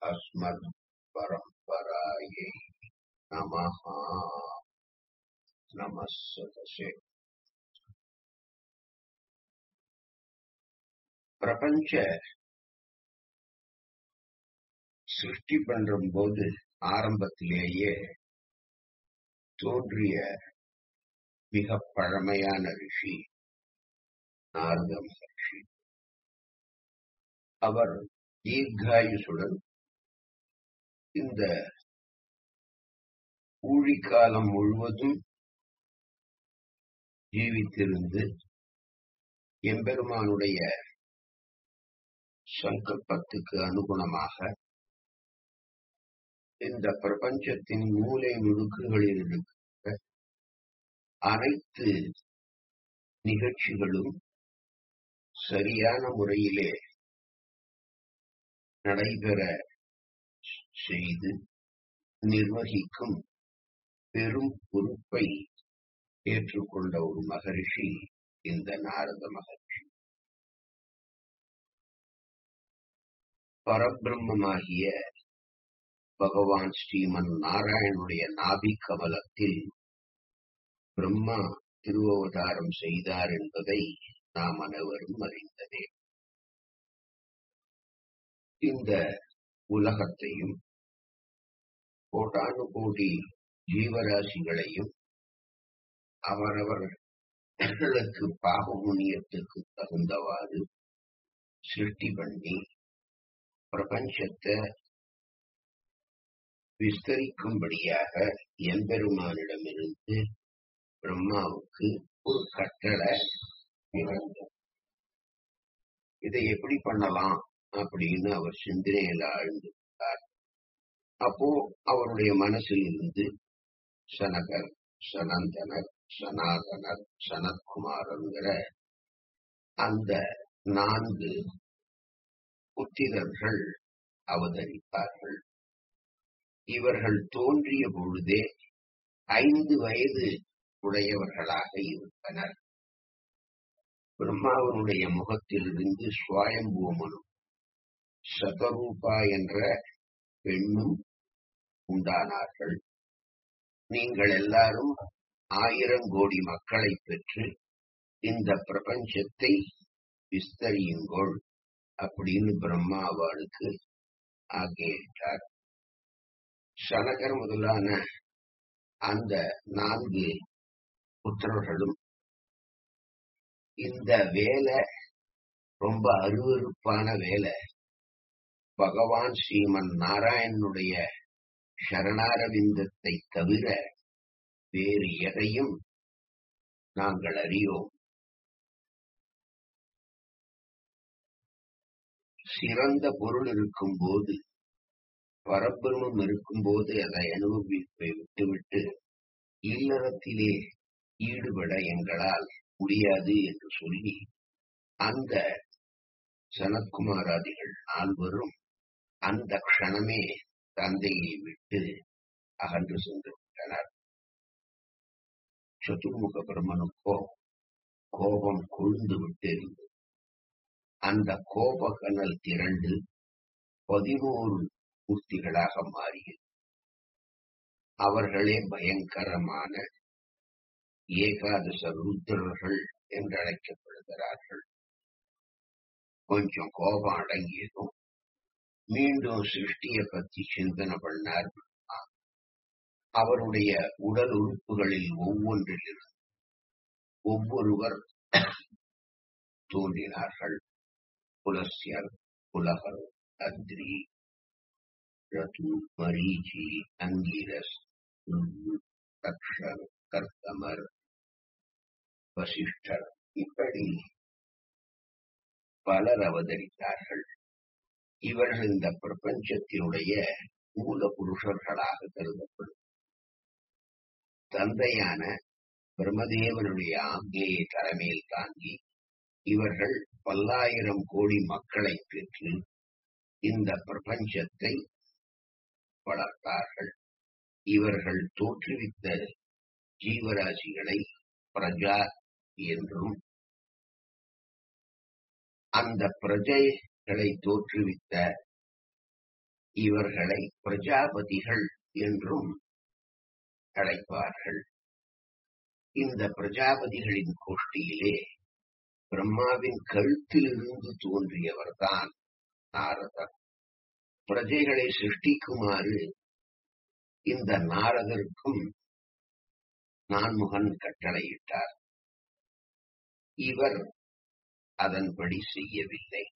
अस्मद् परम्परायै नमः नमः सदसे பிரபஞ்ச சிருஷ்டி பண்றம்போது ஆரம்பத்திலேயே தோன்றிய மிக பழமையான ரிஷி நாரத மகர்ஷி அவர் தீர்காயுசுடன் இந்த ஊழிக்காலம் முழுவதும் ஜீவித்திருந்து எம்பெருமானுடைய சங்கல்பத்துக்கு அனுகுணமாக இந்த பிரபஞ்சத்தின் மூலை முடுக்குகளில் இருக்கிற அனைத்து நிகழ்ச்சிகளும் சரியான முறையிலே நடைபெற செய்து நிர்வகிக்கும் பெரும் பொறுப்பை ஏற்றுக்கொண்ட ஒரு மகரிஷி இந்த நாரத மகர்ஷி பரபிரம்மமாகிய பகவான் ஸ்ரீமன் நாராயணுடைய நாபி கமலத்தில் பிரம்மா திருவவதாரம் செய்தார் என்பதை நாம் அனைவரும் அறிந்ததே இந்த உலகத்தையும் கோடானு கோடி ஜீவராசிகளையும் அவரவர்களுக்கு பாப புண்ணியத்துக்கு தகுந்தவாறு சிருஷ்டி பண்ணி பிரபஞ்சத்தை விஸ்தரிக்கும்படியாக எம்பெருமானிடமிருந்து பிரம்மாவுக்கு ஒரு கட்டளை பிறந்தது இதை எப்படி பண்ணலாம் அப்படின்னு அவர் சிந்தனையில ஆழ்ந்திருந்தார் அப்போ அவருடைய மனசில் இருந்து சனகர் சனந்தனர் சனாதனர் சனத்குமாரங்கிற அந்த நான்கு புத்திரர்கள் அவதரித்தார்கள் இவர்கள் தோன்றிய பொழுதே ஐந்து வயது உடையவர்களாக இருந்தனர் பிரம்மாவனுடைய முகத்திலிருந்து சுவாயம்பூமனும் சதரூபா என்ற பெண்ணும் உண்டானார்கள் நீங்கள் எல்லாரும் ஆயிரம் கோடி மக்களை பெற்று இந்த பிரபஞ்சத்தை விஸ்தரியுங்கள் அப்படின்னு பிரம்மா அவளுக்கு ஆகியிட்டார் சனகர் முதலான அந்த நான்கு புத்திரர்களும் இந்த வேலை ரொம்ப அருவறுப்பான வேலை பகவான் ஸ்ரீமன் நாராயணனுடைய சரணாரவிந்தத்தை தவிர வேறு எதையும் நாங்கள் அறியோம் சிறந்த பொருள் இருக்கும்போது பரபிரமம் இருக்கும்போது அதை அனுபவிப்பை விட்டுவிட்டு இல்லறத்திலே ஈடுபட எங்களால் முடியாது என்று சொல்லி அந்த சனத்குமாராதிகள் நால்வரும் அந்த க்ஷணமே தந்தையை விட்டு அகன்று சென்று விட்டனர் சதுர்முக பிரம்மனுக்கோ கோபம் கொழுந்து விட்டு இருந்தது அந்த கோபகனல் திரண்டு பதினோரு மூர்த்திகளாக மாறியது அவர்களே பயங்கரமான ஏகாதச ருத்ரர்கள் என்று அழைக்கப்படுகிறார்கள் கொஞ்சம் கோபம் அடங்கியதும் மீண்டும் சிருஷ்டிய பத்தி சிந்தனை பண்ணார் அவருடைய உடல் உறுப்புகளில் ஒவ்வொன்றிலிருந்து ஒவ்வொருவர் தோன்றினார்கள் புலஸ்யர் புலகர் அத்ரி ரது மரீச்சி அங்கீரஸ் தக்ஷர் கர்த்தமர் வசிஷ்டர் இப்படி பலர் அவதரித்தார்கள் இவர்கள் இந்த பிரபஞ்சத்தினுடைய மூல புருஷர்களாக கருதப்படும் தந்தையான பிரம்மதேவனுடைய ஆக்ஞையை தலைமையில் தாங்கி இவர்கள் பல்லாயிரம் கோடி மக்களை பெற்று இந்த பிரபஞ்சத்தை வளர்த்தார்கள் இவர்கள் தோற்றுவித்த ஜீவராசிகளை பிரஜா என்றும் அந்த பிரஜைகளை தோற்றுவித்த இவர்களை பிரஜாபதிகள் என்றும் அழைப்பார்கள் இந்த பிரஜாபதிகளின் கோஷ்டியிலே பிரம்மாவின் கழுத்திலிருந்து தோன்றியவர்தான் நாரதர் பிரஜைகளை சிருஷ்டிக்குமாறு இந்த நாரதருக்கும் நான்முகன் கட்டளையிட்டார் இவர் அதன்படி செய்யவில்லை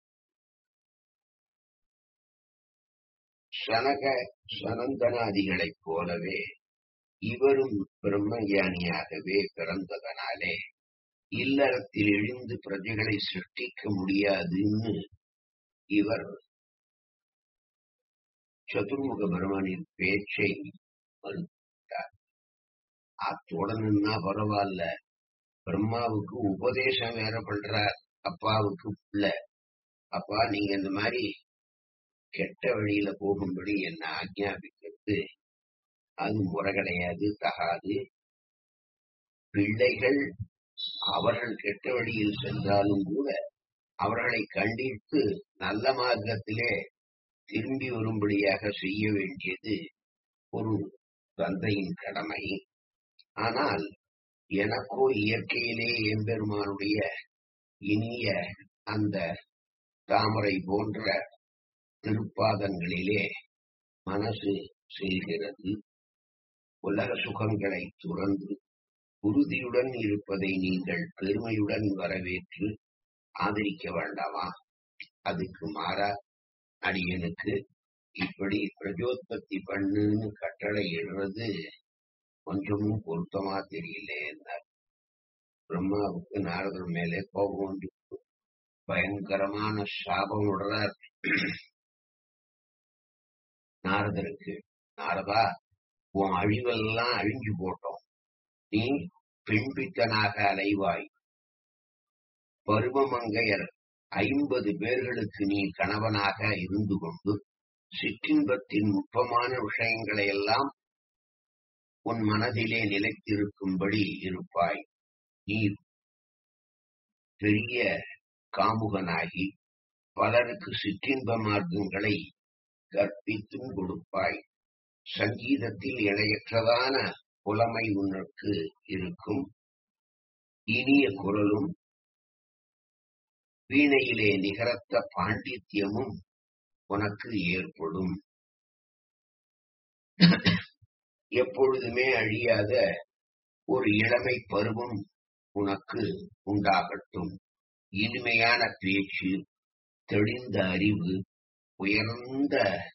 சனக சனந்தனாதிகளைப் போலவே இவரும் பிரம்மஞானியாகவே பிறந்ததனாலே இல்லறத்தில் எழுந்து பிரஜைகளை சிருஷ்டிக்க முடியாதுன்னு இவர் சதுர்முக பிரமனின் பேச்சை மறுத்தார் அத்துடனா பரவாயில்ல பிரம்மாவுக்கு உபதேசம் வேற பண்றார் அப்பாவுக்கு புள்ள அப்பா நீங்க இந்த மாதிரி கெட்ட வழியில போகும்படி என்ன ஆக்ஞாபிக்கிறது அது முறை கிடையாது தகாது பிள்ளைகள் அவர்கள் கெட்ட வழியில் சென்றாலும் கூட அவர்களை கண்டித்து நல்ல மார்க்கத்திலே திரும்பி வரும்படியாக செய்ய வேண்டியது ஒரு தந்தையின் கடமை ஆனால் எனக்கோ இயற்கையிலே எம்பெருமானுடைய இனிய அந்த தாமரை போன்ற திருப்பாதங்களிலே மனசு செல்கிறது உலக சுகங்களை துறந்து உறுதியுடன் இருப்பதை நீங்கள் பெருமையுடன் வரவேற்று ஆதரிக்க வேண்டாமா அதுக்கு மாறா அடியனுக்கு இப்படி பிரஜோத்பத்தி பண்ணுன்னு கட்டளை இடுறது கொஞ்சமும் பொருத்தமா தெரியல என்றார் பிரம்மாவுக்கு நாரதர் மேலே கோபம் வந்து பயங்கரமான சாபம் விடுறார் நாரதருக்கு நாரதா உன் அழிவெல்லாம் அழிஞ்சு போட்டோம் நீ பெண்பித்தனாக அலைவாய் பருவமங்கையர் ஐம்பது பேர்களுக்கு நீ கணவனாக இருந்து கொண்டு சிற்றின்பத்தின் நுட்பமான விஷயங்களை எல்லாம் உன் மனதிலே நிலைத்திருக்கும்படி இருப்பாய் நீ பெரிய காமுகனாகி பலருக்கு சிற்றின்ப மார்க்கங்களை கற்பித்தும் கொடுப்பாய் சங்கீதத்தில் இணையற்றதான புலமை உனக்கு இருக்கும் இனிய குரலும் வீணையிலே நிகரத்த பாண்டித்யமும் உனக்கு ஏற்படும் எப்பொழுதுமே அழியாத ஒரு இளமை பருவம் உனக்கு உண்டாகட்டும் இனிமையான பேச்சு தெளிந்த அறிவு உயர்ந்த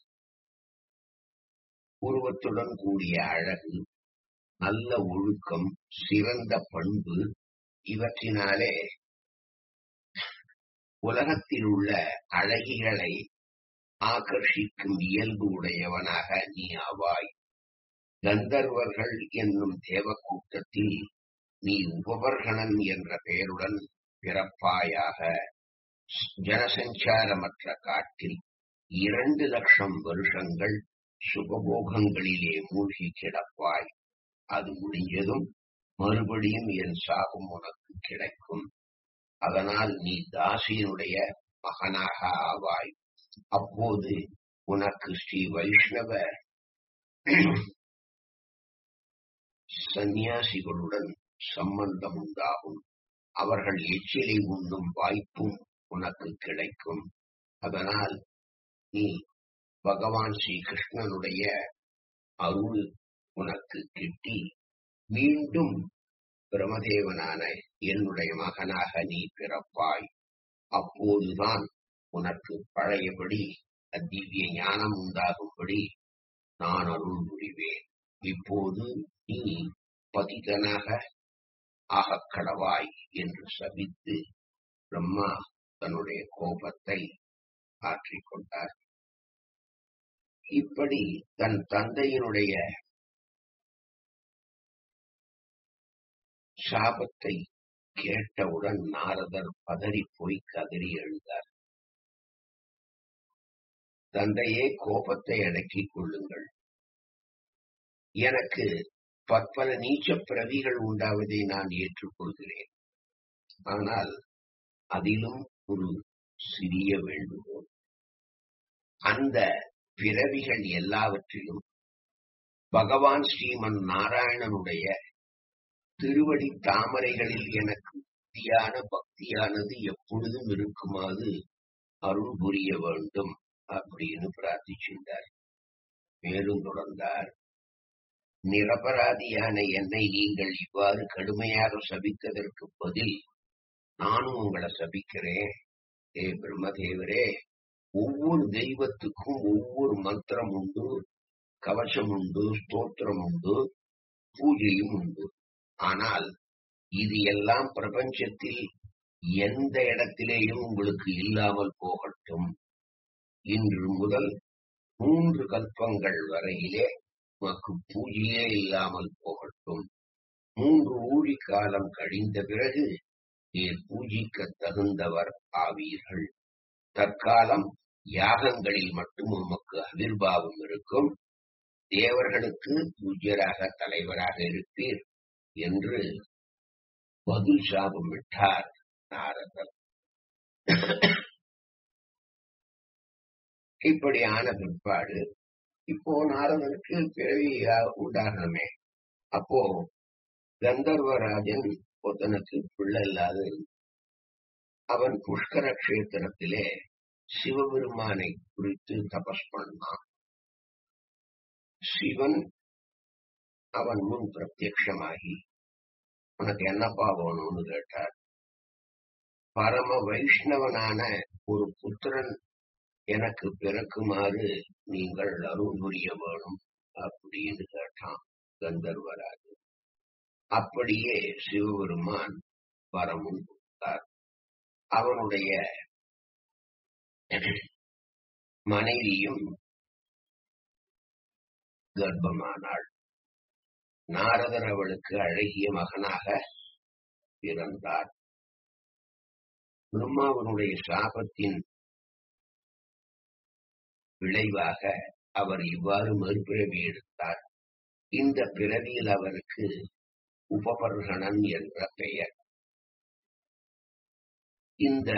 உருவத்துடன் கூடிய அழகு நல்ல ஒழுக்கம் சிறந்த பண்பு இவற்றினாலே உலகத்தில் உள்ள அழகிகளை ஆகர்ஷிக்கும் இயல்பு உடையவனாக நீ ஆவாய் கந்தர்வர்கள் என்னும் தேவக்கூட்டத்தில் நீ உபவர்கணன் என்ற பெயருடன் பிறப்பாயாக ஜனசஞ்சாரமற்ற காட்டில் இரண்டு லட்சம் வருஷங்கள் சுகபோகங்களிலே மூழ்கி கிடப்பாய் அது முடிஞ்சதும் மறுபடியும் என் சாபம் உனக்கு கிடைக்கும் அதனால் நீ தாசியினுடைய மகனாக ஆவாய் அப்போது உனக்கு ஸ்ரீ வைஷ்ணவ சந்நியாசிகளுடன் சம்பந்தம் உண்டாகும் அவர்கள் எச்சிலை உண்ணும் வாய்ப்பும் உனக்கு கிடைக்கும் அதனால் நீ பகவான் ஸ்ரீ கிருஷ்ணனுடைய அருள் உனக்கு கிட்டி மீண்டும் பிரமதேவனான என்னுடைய மகனாக நீ பிறப்பாய் அப்போதுதான் உனக்கு பழையபடி அத்திவ்ய ஞானம் உண்டாகும்படி நான் அருள் புரிவேன் இப்போது நீ பதிதனாக ஆகக் கடவாய் என்று சபித்து பிரம்மா தன்னுடைய கோபத்தை ஆற்றிக் கொண்டார் இப்படி தன் தந்தையினுடைய சாபத்தை கேட்டவுடன் நாரதர் பதறி போய் கதறி எழுந்தார் தந்தையே கோபத்தை அடக்கிக் கொள்ளுங்கள் எனக்கு பற்பல நீச்ச பிறவிகள் உண்டாவதை நான் ஏற்றுக்கொள்கிறேன் ஆனால் அதிலும் ஒரு சிறிய வேண்டுகோள் அந்த பிறவிகள் எல்லாவற்றிலும் பகவான் ஸ்ரீமன் நாராயணனுடைய திருவடி தாமரைகளில் எனக்கு உறுதியான பக்தியானது எப்பொழுதும் இருக்குமாறு அருள் புரிய வேண்டும் அப்படின்னு பிரார்த்திச்சிருந்தார் மேலும் தொடர்ந்தார் நிரபராதியான என்னை நீங்கள் இவ்வாறு கடுமையாக சபித்ததற்கு பதில் நானும் உங்களை சபிக்கிறேன் ஏ பிரம்மதேவரே ஒவ்வொரு தெய்வத்துக்கும் ஒவ்வொரு மந்திரம் உண்டு கவசம் உண்டு ஸ்தோத்திரம் உண்டு பூஜையும் உண்டு ஆனால் இது எல்லாம் பிரபஞ்சத்தில் எந்த இடத்திலேயும் உங்களுக்கு இல்லாமல் போகட்டும் இன்று முதல் மூன்று கல்பங்கள் வரையிலே உமக்கு பூஜையே இல்லாமல் போகட்டும் மூன்று ஊழி காலம் கழிந்த பிறகு நீர் பூஜிக்க தகுந்தவர் ஆவீர்கள் தற்காலம் யாகங்களில் மட்டும் உமக்கு அவிர்வாவம் இருக்கும் தேவர்களுக்கு பூஜ்யராக தலைவராக இருப்பீர் என்று பதில் சாபம் விட்டார் நாரதர் இப்படியான பிற்பாடு இப்போ நாரதனுக்கு பிறவி உண்டாகணுமே அப்போ கந்தர்வராஜன் ஒருத்தனுக்கு பிள்ளை இல்லாத அவன் புஷ்கர கஷேத்திரத்திலே சிவபெருமானை குறித்து தபஸ் பண்ணான் சிவன் அவன் முன் பிரத்யமாகி உனக்கு என்னப்பா வேணும்னு கேட்டார் பரம வைஷ்ணவனான ஒரு புத்திரன் எனக்கு பிறக்குமாறு நீங்கள் அருள் புரிய வேணும் அப்படின்னு கேட்டான் கந்தர்வராஜ் அப்படியே சிவபெருமான் வரமுன் கொடுத்தார் அவனுடைய மனைவியும் கர்ப்பமானாள் நாரதர் அவளுக்கு அழகிய மகனாக பிறந்தார் பிரம்மாவனுடைய சாபத்தின் விளைவாக அவர் இவ்வாறு மறுபிறவி எடுத்தார் இந்த பிறவியில் அவருக்கு உபபர்கணன் என்ற பெயர் இந்த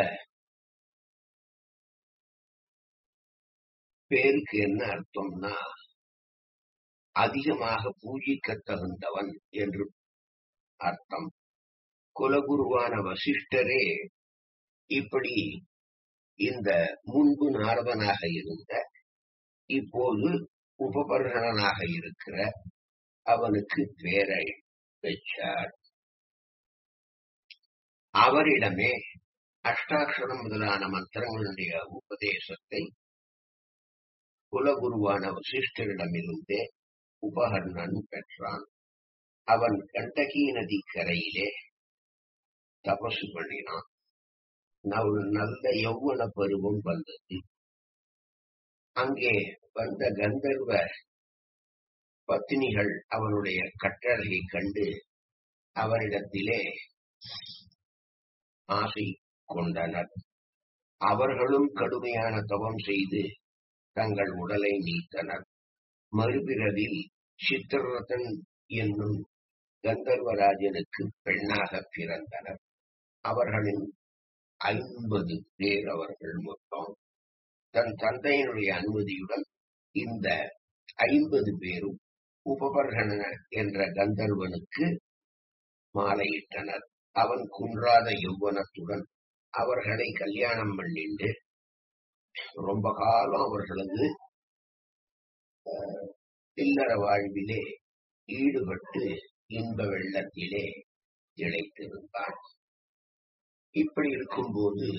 பேருக்கு என்ன அர்த்தம்னா அதிகமாக பூஜிக்க தகுந்தவன் என்று அர்த்தம் குலகுருவான வசிஷ்டரே இப்படி இந்த முன்பு நாரதனாக இருந்த இப்போது உபபர்கணனாக இருக்கிற அவனுக்கு பேரை வச்சார் அவரிடமே அஷ்டாட்சரம் முதலான மந்திரங்களுடைய உபதேசத்தை குலகுருவான வசிஷ்டரிடமிருந்தே உபகர்ணன் பெற்றான் அவன் கண்டகி நதி கரையிலே தபசு பண்ணினான் ஒரு நல்ல யௌவன பருவம் வந்தது அங்கே வந்த கந்தர்வ பத்தினிகள் அவனுடைய கட்டளையை கண்டு அவரிடத்திலே ஆசை கொண்டனர் அவர்களும் கடுமையான தவம் செய்து தங்கள் உடலை நீத்தனர் மறுபிறவில் சித்திரரதன் என்னும் கந்தர்வராஜனுக்கு பெண்ணாக பிறந்தனர் அவர்களின் ஐம்பது பேர் அவர்கள் மொத்தம் தன் தந்தையினுடைய அனுமதியுடன் இந்த ஐம்பது பேரும் உபபர்கண என்ற கந்தர்வனுக்கு மாலையிட்டனர் அவன் குன்றாத யௌவனத்துடன் அவர்களை கல்யாணம் பண்ணிண்டு ரொம்ப காலம் அவர்களது இல்லற வாழ்விலே ஈடுபட்டு இன்ப வெள்ளத்திலே திளைத்திருந்தான் இப்படி இருக்கும்போது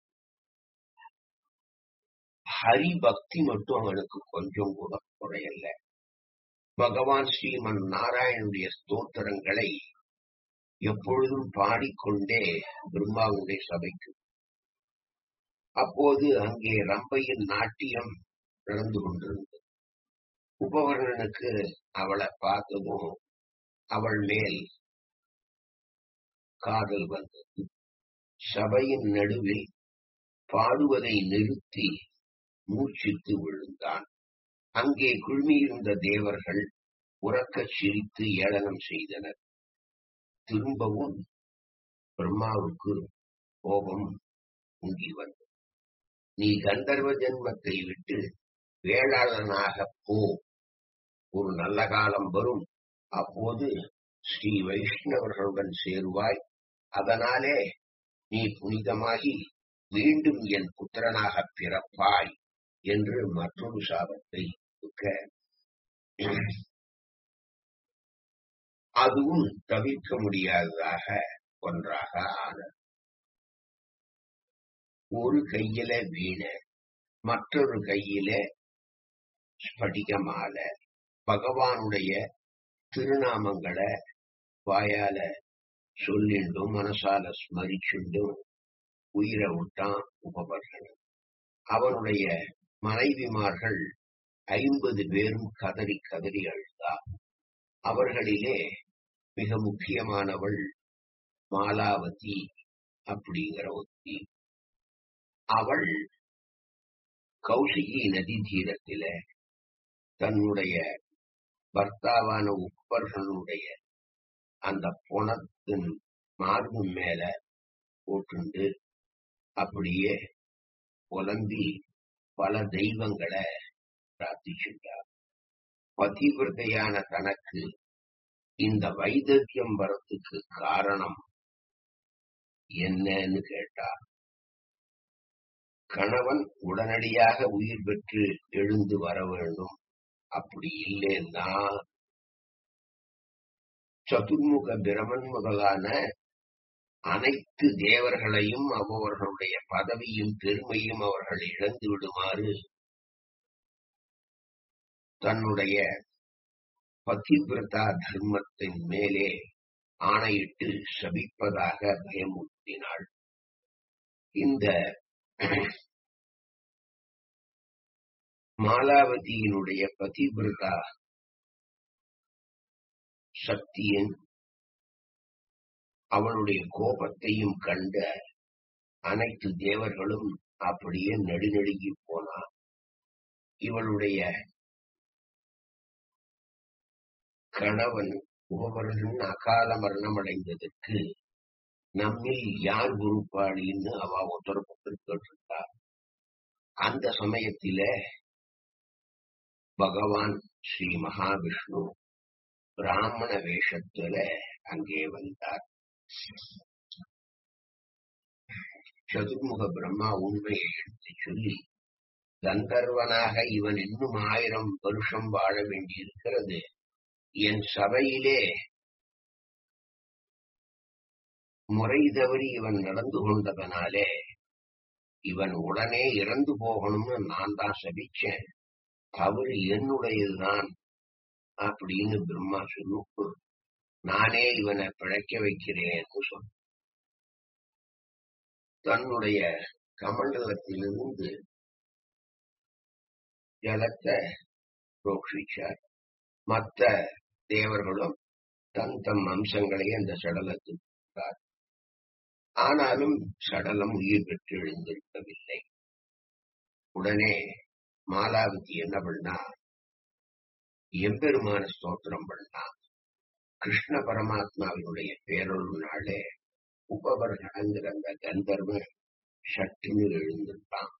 ஹரி பக்தி மட்டும் அவனுக்கு கொஞ்சம் கூட குறையல்ல பகவான் ஸ்ரீமன் நாராயணுடைய ஸ்தோத்திரங்களை எப்பொழுதும் பாடிக்கொண்டே பிரம்மாவுடைய சபைக்கு அப்போது அங்கே ரம்பையின் நாட்டியம் நடந்து கொண்டிருந்தது உபகரணனுக்கு அவளை பார்த்ததும் அவள் மேல் காதல் வந்தது சபையின் நடுவில் பாடுவதை நிறுத்தி மூச்சித்து விழுந்தான் அங்கே குழுமியிருந்த தேவர்கள் உறக்கச் சிரித்து ஏளனம் செய்தனர் திரும்பவும் பிரம்மாவுக்கு கோபம் பொங்கி வந்தது நீ கந்தர்வ ஜென்மத்தை விட்டு வேளாளனாக போ ஒரு நல்ல காலம் வரும் அப்போது ஸ்ரீ வைஷ்ணவர்களுடன் சேருவாய் அதனாலே நீ புனிதமாகி மீண்டும் என் புத்திரனாக பிறப்பாய் என்று மற்றொரு சாபத்தை கொடுக்க அதுவும் தவிர்க்க முடியாததாக ஒன்றாக ஆனது ஒரு கையில வீண மற்றொரு கையில ஸ்படிக மாலை பகவானுடைய திருநாமங்களை வாயால சொல்லிண்டும் மனசால ஸ்மரிச்சுண்டும் உயிரை விட்டான் உபபர்கன் அவனுடைய மனைவிமார்கள் ஐம்பது பேரும் கதறி கதறி அழுதார் அவர்களிலே மிக முக்கியமானவள் மாலாவதி அப்படிங்கிற ஒத்தி அவள் கௌசிகி நதி தீரத்தில தன்னுடைய பர்த்தாவான உப்பர்களுடைய அந்த புணத்தின் மார்பு மேல போட்டுண்டு அப்படியே புலம்பி பல தெய்வங்களை பிரார்த்திச்சுட்டார் பதிவிரதையான தனக்கு இந்த வைதத்தியம் வரத்துக்கு காரணம் என்னன்னு கேட்டார் கணவன் உடனடியாக உயிர் பெற்று எழுந்து வர வேண்டும் அப்படி இல்லைன்னா சதுர்முக பிரமன் முதலான அனைத்து தேவர்களையும் அவர்களுடைய பதவியும் பெருமையும் அவர்கள் இழந்து விடுமாறு தன்னுடைய பதிவிரதா தர்மத்தின் மேலே ஆணையிட்டு சபிப்பதாக பயமுறுத்தினாள் இந்த மாலாவதியினுடைய பதிவிரதா சக்தியின் அவளுடைய கோபத்தையும் கண்ட அனைத்து தேவர்களும் அப்படியே நடுநடுங்கி போனார் இவளுடைய கணவன் உபவரன் அகால மரணம் அடைந்ததற்கு நம்மில் யார் பொறுப்பாளின்னு அவ உத்தரப்பட்டு கேட்டிருந்தார் அந்த சமயத்தில பகவான் ஸ்ரீ மகாவிஷ்ணு பிராமண வேஷத்துல அங்கே வந்தார் சதுர்முக பிரம்மா உண்மையை எடுத்து சொல்லி கந்தர்வனாக இவன் இன்னும் ஆயிரம் வருஷம் வாழ வேண்டியிருக்கிறது என் சபையிலே முறை தவறி இவன் நடந்து கொண்டதனாலே இவன் உடனே இறந்து போகணும்னு நான் தான் சபிச்சேன் தவறு என்னுடையதுதான் அப்படின்னு பிரம்மா சொல்லுக்கு நானே இவனை பிழைக்க வைக்கிறேன்னு சொன்ன தன்னுடைய கமண்டலத்திலிருந்து ஜலத்தை ரோஷிச்சார் மற்ற தேவர்களும் தன் தம் அம்சங்களை அந்த சடலத்தில் கொடுத்தார் ஆனாலும் சடலம் உயிர் பெற்று எழுந்திருக்கவில்லை உடனே மாலாவதி என்ன பண்ணா எம்பெருமான ஸ்தோத்திரம் பண்ணா கிருஷ்ண பரமாத்மாவினுடைய பேரொருனாலே உபவர்கணங்கிற அந்த கந்தர்வன் சட்டுன்னு எழுந்திருந்தான்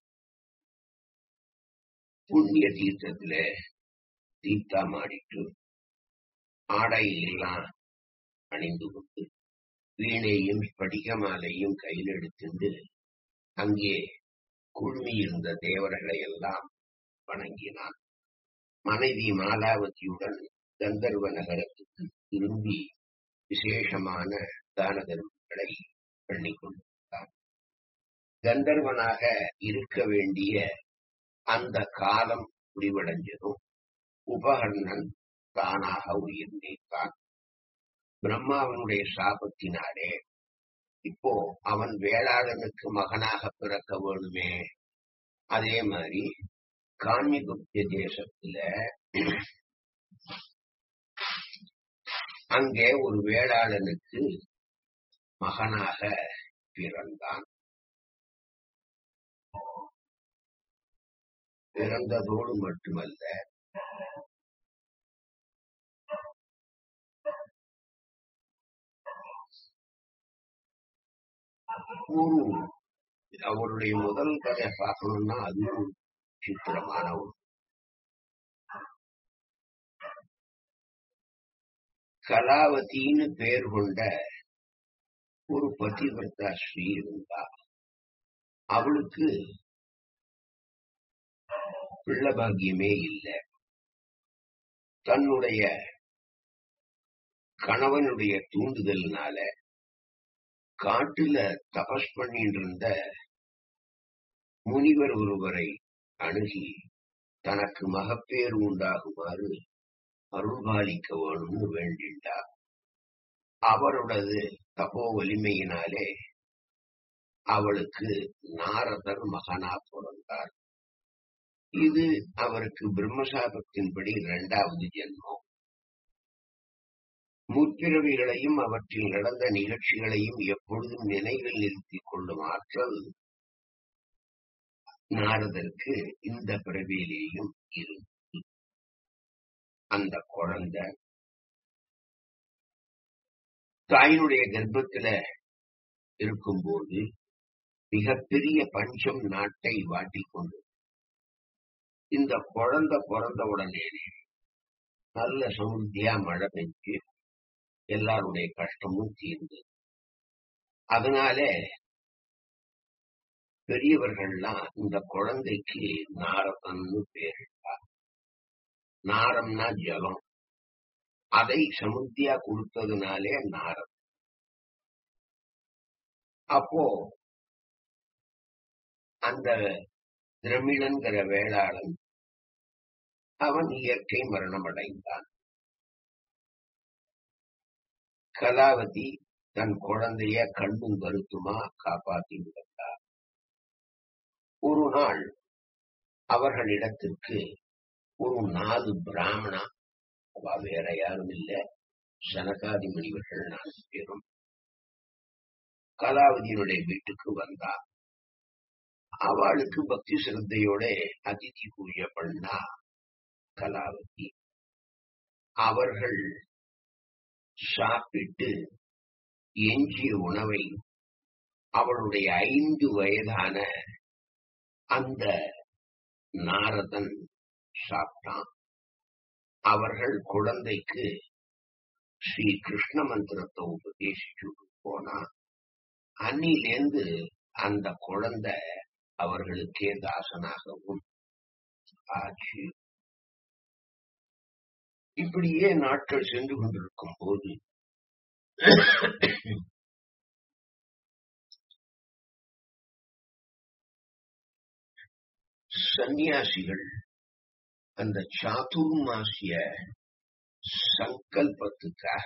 புண்ணிய தீர்த்தத்துல தீர்த்தம் ஆடிட்டு ஆடை எல்லாம் அணிந்து கொண்டு வீணையும் படிகமாலையும் கையில் எடுத்துண்டு அங்கே குழுமியிருந்த தேவர்களை எல்லாம் வணங்கினான் மனைவி மாலாவதியுடன் கந்தர்வ நகரத்துக்கு திரும்பி விசேஷமான தான தர்மங்களை பண்ணி கொண்டிருந்தார் கந்தர்வனாக இருக்க வேண்டிய அந்த காலம் முடிவடைஞ்சதும் உபகர்ணன் தானாக உயிர் நீத்தான் பிரம்மாவனுடைய சாபத்தினாலே இப்போ அவன் வேளாளனுக்கு மகனாக பிறக்க வேணுமே அதே மாதிரி காஞ்சிகுப்த தேசத்துல அங்கே ஒரு வேளாளனுக்கு மகனாக பிறந்தான் பிறந்ததோடு மட்டுமல்ல ஒரு அவருடைய முதல் கதை பார்க்கணும்னா அதுவும் சித்திரமான ஒரு கலாவதின்னு பெயர் கொண்ட ஒரு பதிவிரதா ஸ்ரீ இருந்தா அவளுக்கு பிள்ளை பாக்கியமே இல்லை தன்னுடைய கணவனுடைய தூண்டுதல்னால காட்டுல தபஸ் பண்ணிட்டு இருந்த முனிவர் ஒருவரை அணுகி தனக்கு மகப்பேறு உண்டாகுமாறு அருள்பாலிக்க வேணும்னு வேண்டிண்டார் அவருடது தபோ வலிமையினாலே அவளுக்கு நாரதர் மகனா பிறந்தார் இது அவருக்கு பிரம்மசாபத்தின்படி இரண்டாவது ஜென்மம் முற்பிறவிகளையும் அவற்றில் நடந்த நிகழ்ச்சிகளையும் எப்பொழுதும் நினைவில் நிறுத்திக் கொள்ளும் ஆற்றல் நாரதருக்கு இந்த பிறவியிலேயும் இருந்து அந்த குழந்தை தாயினுடைய கர்ப்பத்துல இருக்கும்போது மிகப்பெரிய பஞ்சம் நாட்டை வாட்டிக்கொண்டு இந்த குழந்தை பிறந்த உடனே நல்ல சமுத்தியா மழை பெஞ்சு எல்லாருடைய கஷ்டமும் தீர்ந்தது அதனால பெரியவர்கள்லாம் இந்த குழந்தைக்கு நாரதன்னு பேரிட்டார் நாரம்னா ஜலம் அதை சமுத்தியா கொடுத்ததுனாலே நாரம் அப்போ அந்த திரமிழன்கிற வேளாளன் அவன் இயற்கை மரணம் அடைந்தான் கலாவதி தன் குழந்தைய கண்ணும் கருத்துமா காப்பாத்தி விட்டார் ஒரு நாள் அவர்களிடத்திற்கு ஒரு நாலு பிராமணா அவ வேற யாரும் இல்ல சனகாதி முனிவர்கள் நாலு பேரும் கலாவதியினுடைய வீட்டுக்கு வந்தா அவளுக்கு பக்தி சிரத்தையோட அதிதி பூஜை பண்ணா கலாவதி அவர்கள் சாப்பிட்டு எஞ்சிய உணவை அவளுடைய ஐந்து வயதான அந்த நாரதன் சாப்பிட்டான் அவர்கள் குழந்தைக்கு ஸ்ரீ கிருஷ்ண மந்திரத்தை உபதேசிச்சு போனா அன்னிலேந்து அந்த குழந்தை அவர்களுக்கே தாசனாகவும் ஆச்சு இப்படியே நாட்கள் சென்று கொண்டிருக்கும் போது சந்நியாசிகள் அந்த சாதுர்மாசிய சங்கல்பத்துக்காக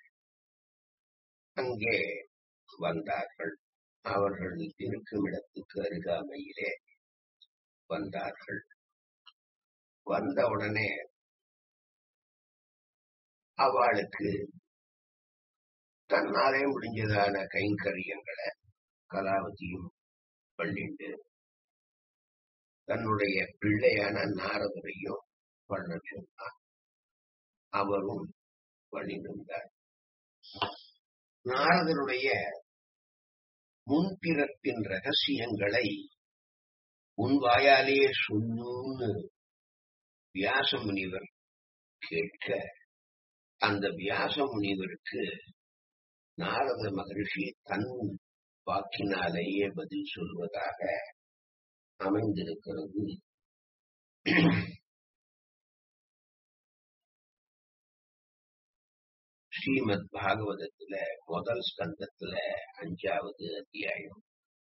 அங்கே வந்தார்கள் அவர்கள் இருக்கும் இடத்துக்கு அருகாமையிலே வந்தார்கள் வந்த உடனே அவளுக்கு தன்னாலே முடிஞ்சதான கைங்கரியங்களை கலாவதியும் பண்ணிண்டு தன்னுடைய பிள்ளையான நாரதரையும் பண்ண சொன்னார் அவரும் பண்ணியிருந்தார் நாரதருடைய முன்பிறப்பின் ரகசியங்களை உன் வாயாலேயே சொல்லுன்னு வியாச முனிவர் கேட்க அந்த வியாச முனிவருக்கு நாரத மகரிஷி தன் வாக்கினாலேயே பதில் சொல்வதாக அமைந்திருக்கிறது ஸ்ரீமத் பாகவதத்துல முதல் ஸ்கந்தத்துல அஞ்சாவது அத்தியாயம்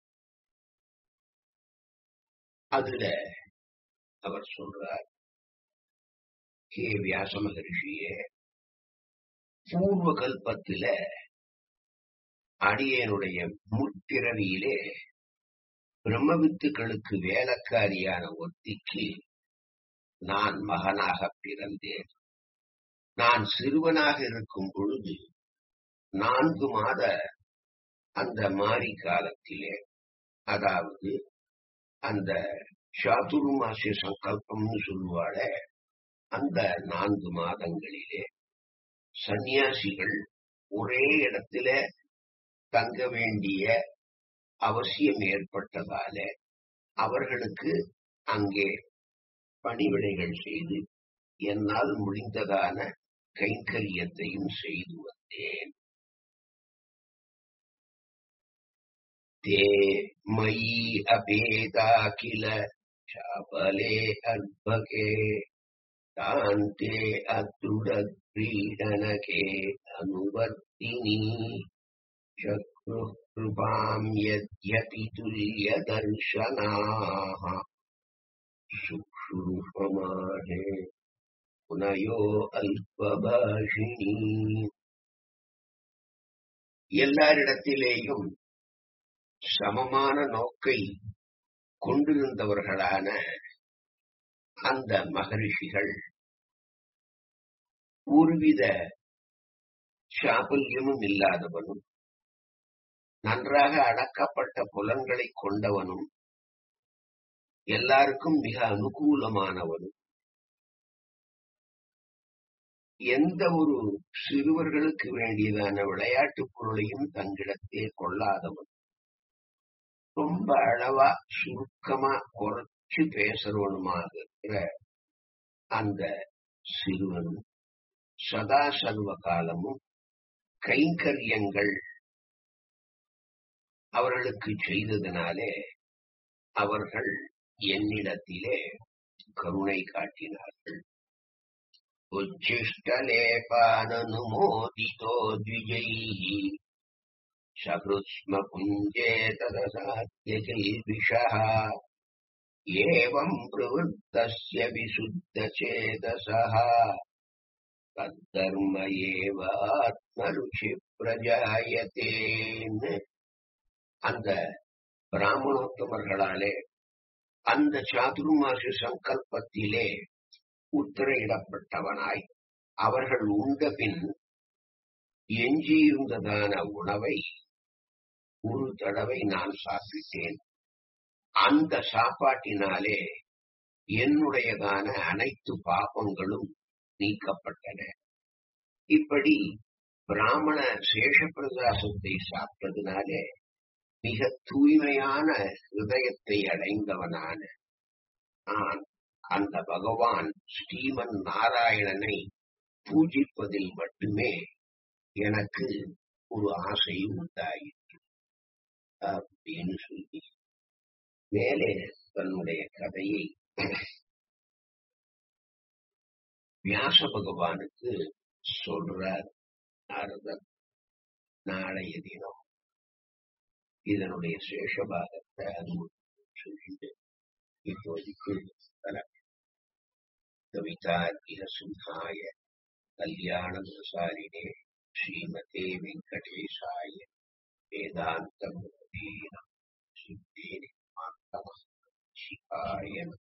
அதுல அவர் சொல்றார் ஹே வியாச மகரிஷியே பூர்வ கல்பத்தில அடியனுடைய முற்பிறவியிலே பிரம்மவித்துக்களுக்கு வேலைக்காரியான ஒத்திக்கு நான் மகனாக பிறந்தேன் நான் சிறுவனாக இருக்கும் பொழுது நான்கு மாத அந்த மாரி காலத்திலே அதாவது அந்த சாதுர்மாசிய சங்கல்பம்னு சொல்லுவாள அந்த நான்கு மாதங்களிலே சந்நியாசிகள் ஒரே இடத்துல தங்க வேண்டிய அவசியம் ஏற்பட்டதால அவர்களுக்கு அங்கே பணிவிடைகள் செய்து என்னால் முடிந்ததான கைங்கரியத்தையும் செய்து வந்தேன் தே மயி அபேதா கில சாபலே அத்பகே தாந்தே அத்துடத் क्रीडनके अनुवर्तिनी चक्रुः कृपाम् यद्यपि तुल्यदर्शनाः सुक्षुरुपमाहे पुनयो அல்பபாஷினி எல்லாரிடத்திலேயும் சமமான நோக்கை கொண்டிருந்தவர்களான அந்த மகரிஷிகள் ஒருவித சாபல்யமும் இல்லாதவனும் நன்றாக அடக்கப்பட்ட புலன்களை கொண்டவனும் எல்லாருக்கும் மிக அனுகூலமானவனும் எந்த ஒரு சிறுவர்களுக்கு வேண்டியதான விளையாட்டுப் பொருளையும் தங்கிடத்தே கொள்ளாதவன் ரொம்ப அளவா சுருக்கமா குறைச்சு பேசுறவனுமாக இருக்கிற அந்த சிறுவனும் சதா சர்வ காலமும் கைங்கரியங்கள் அவர்களுக்கு செய்ததினாலே அவர்கள் என்னிடத்திலே கருணை காட்டினார்கள் உச்சிஷ்டலேபானனுமோதிதோ द्विजैः सकृत्स्म पुञ्जे तदसात्यकिल्बिषः एवम् प्रवृत्तस्य विशुद्धचेतसः தத்தர்ம ஏவ ஆத்மருஷி பிரஜாயத்தேன்னு அந்த பிராமணோத்தமர்களாலே அந்த சாதுர்மாச சங்கல்பத்திலே உத்தரையிடப்பட்டவனாய் அவர்கள் உண்ட பின் எஞ்சியிருந்ததான உணவை ஒரு தடவை நான் சாப்பிட்டேன் அந்த சாப்பாட்டினாலே என்னுடையதான அனைத்து பாபங்களும் நீக்கப்பட்டன இப்படி பிராமண சேஷப்பிரகாசத்தை சாப்பிட்டதினாலே மிக தூய்மையான ஹிருதயத்தை அடைந்தவனான நான் அந்த பகவான் ஸ்ரீமன் நாராயணனை பூஜிப்பதில் மட்டுமே எனக்கு ஒரு ஆசை உண்டாயிற்று அப்படின்னு சொல்லி மேலே தன்னுடைய கதையை வியாச பகவானுக்கு சொல்றார் நாரதர் நாளைய தினம் இதனுடைய சேஷபாகத்தை அது சொல்லிட்டு இப்போதைக்கு கவிதார்க்கிக சிம்ஹாய கல்யாண குசாரினே ஸ்ரீமதே வெங்கடேசாய வேதாந்த சித்தே சிவாய